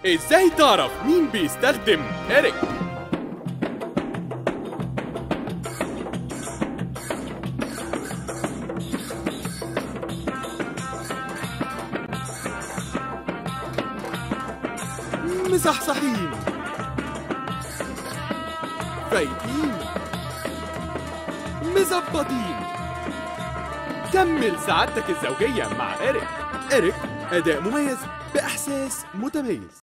ازاي تعرف مين بيستخدم إيريك؟ مصحصحين فايقين مظبطين كمل سعادتك الزوجية مع إيريك إيريك أداء مميز بإحساس متميز